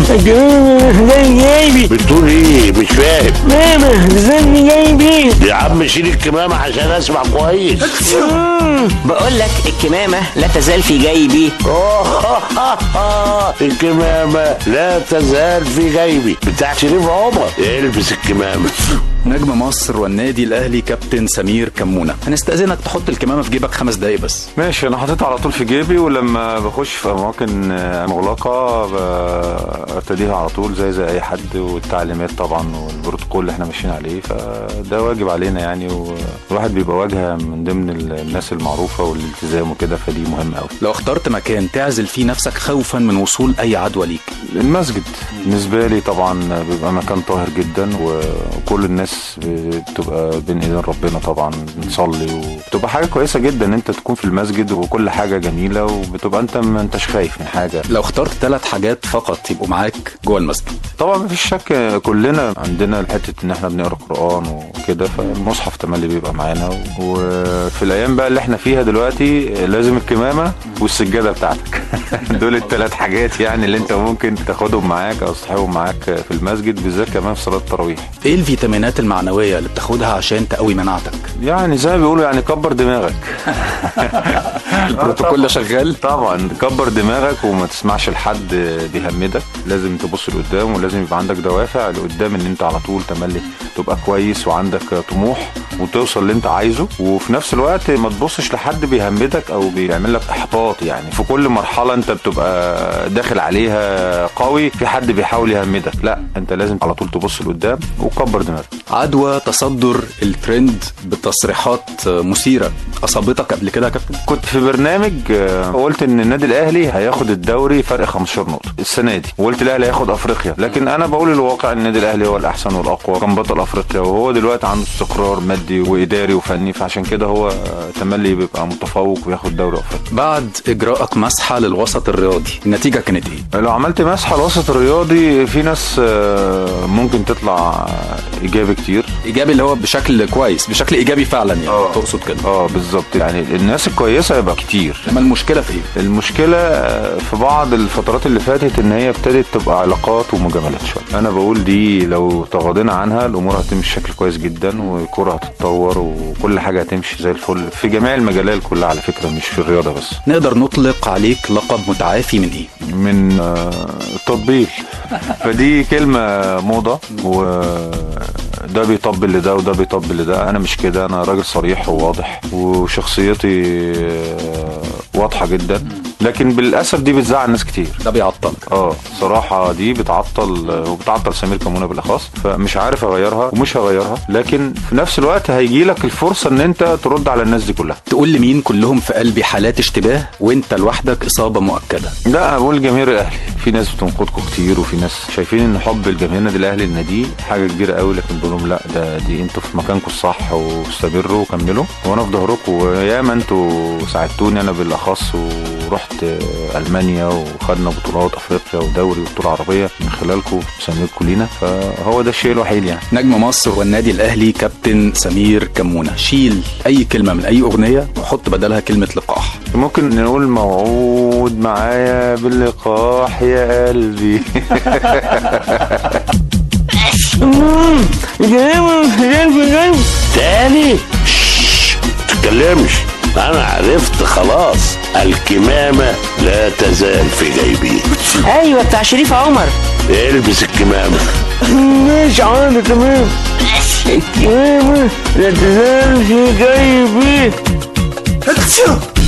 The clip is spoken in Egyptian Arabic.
الكمامة زي جايبي بتقول ايه مش فاهم ماما زي جايبي يا عم شيل الكمامة عشان اسمع كويس بقول لك الكمامة لا تزال في جيبي الكمامة لا تزال في جيبي بتاع شريف عمر البس الكمامة نجم مصر والنادي الاهلي كابتن سمير كمونه هنستاذنك تحط الكمامه في جيبك خمس دقايق بس ماشي انا حاططها على طول في جيبي ولما بخش في اماكن آه، مغلقه ببتديها على طول زي زي اي حد والتعليمات طبعا والبروتوكول اللي احنا ماشيين عليه فده واجب علينا يعني والواحد بيبقى واجهه من ضمن الناس المعروفه والالتزام وكده فدي مهمه قوي لو اخترت مكان تعزل فيه نفسك خوفا من وصول اي عدوى ليك المسجد بالنسبة لي طبعا بيبقى مكان طاهر جدا وكل الناس بتبقى بين ايدين ربنا طبعا بنصلي وبتبقى حاجة كويسة جدا ان انت تكون في المسجد وكل حاجة جميلة وبتبقى انت ما انتش خايف من حاجة لو اخترت ثلاث حاجات فقط يبقوا معاك جوه المسجد طبعا مفيش شك كلنا عندنا حتة ان احنا بنقرا قرآن وكده فالمصحف تملي بيبقى معانا وفي الايام بقى اللي احنا فيها دلوقتي لازم الكمامة والسجادة بتاعتك دول الثلاث حاجات يعني اللي انت ممكن تاخدهم معاك او تصحيهم معاك في المسجد بالذات كمان في صلاة التراويح ايه الفيتامينات المعنويه اللي بتاخدها عشان تقوي مناعتك يعني زي ما بيقولوا يعني كبر دماغك البروتوكول ده شغال طبعا كبر دماغك وما تسمعش لحد بيهمدك لازم تبص لقدام ولازم يبقى عندك دوافع لقدام ان انت على طول تملي تبقى كويس وعندك طموح وتوصل اللي انت عايزه وفي نفس الوقت ما تبصش لحد بيهمدك او بيعمل لك احباط يعني في كل مرحله انت بتبقى داخل عليها قوي في حد بيحاول يهمدك لا انت لازم على طول تبص لقدام وكبر دماغك عدوى تصدر الترند بتصريحات مثيره اصابتك قبل كده يا كابتن كنت في برنامج آه، قلت ان النادي الاهلي هياخد الدوري فرق 15 نقطه السنه دي وقلت الاهلي هياخد افريقيا لكن انا بقول الواقع ان النادي الاهلي هو الاحسن والاقوى كان بطل افريقيا وهو دلوقتي عنده استقرار مادي واداري وفني فعشان كده هو آه، تملي بيبقى متفوق وياخد دوري افريقيا بعد اجراءك مسحه للوسط الرياضي النتيجه كانت ايه لو عملت مسحه الوسط الرياضي في ناس آه، ممكن تطلع ايجابي كتير ايجابي اللي هو بشكل كويس بشكل ايجابي فعلا يعني آه. تقصد كده اه بالظبط يعني الناس الكويسه يبقى كتير لما المشكله في ايه المشكلة في بعض الفترات اللي فاتت ان هي ابتدت تبقى علاقات ومجاملات شوية انا بقول دي لو تغاضينا عنها الامور هتمشي بشكل كويس جدا والكرة هتتطور وكل حاجة هتمشي زي الفل في جميع المجالات كلها على فكرة مش في الرياضة بس نقدر نطلق عليك لقب متعافي من ايه من آه، التطبيل فدي كلمة موضة وده بيطبل لده وده بيطبل لده انا مش كده انا راجل صريح وواضح وشخصيتي آه، واضحة جدا لكن بالاسف دي بتزعل ناس كتير ده بيعطلك اه صراحة دي بتعطل وبتعطل سمير كمونة بالاخص فمش عارف اغيرها ومش هغيرها لكن في نفس الوقت هيجي لك الفرصة ان انت ترد على الناس دي كلها تقول لمين كلهم في قلبي حالات اشتباه وانت لوحدك اصابه مؤكده لا بقول جماهير الاهلي في ناس بتنقدكم كتير وفي ناس شايفين ان حب الجماهير النادي الاهلي للنادي حاجه كبيره قوي لكن بقول لهم لا ده دي انتوا في مكانكم الصح واستمروا وكملوا وانا في ظهركم وياما انتوا ساعدتوني انا بالاخص ورحت المانيا وخدنا بطولات افريقيا ودوري وبطوله عربيه من خلالكم سميركم لينا فهو ده الشيء الوحيد يعني نجم مصر والنادي الاهلي كابتن سمير كمونه شيل اي كلمه من اي اغنيه وحط بدلها كلمه لقاح ممكن نقول موعود معايا باللقاح يا قلبي الكمامة زي جايبي تاني شش، تتكلمش انا عرفت خلاص الكمامة لا تزال في جيبي ايوه بتاع شريف عمر البس الكمامة مش عادي تمام الكمامة لا تزال في جيبي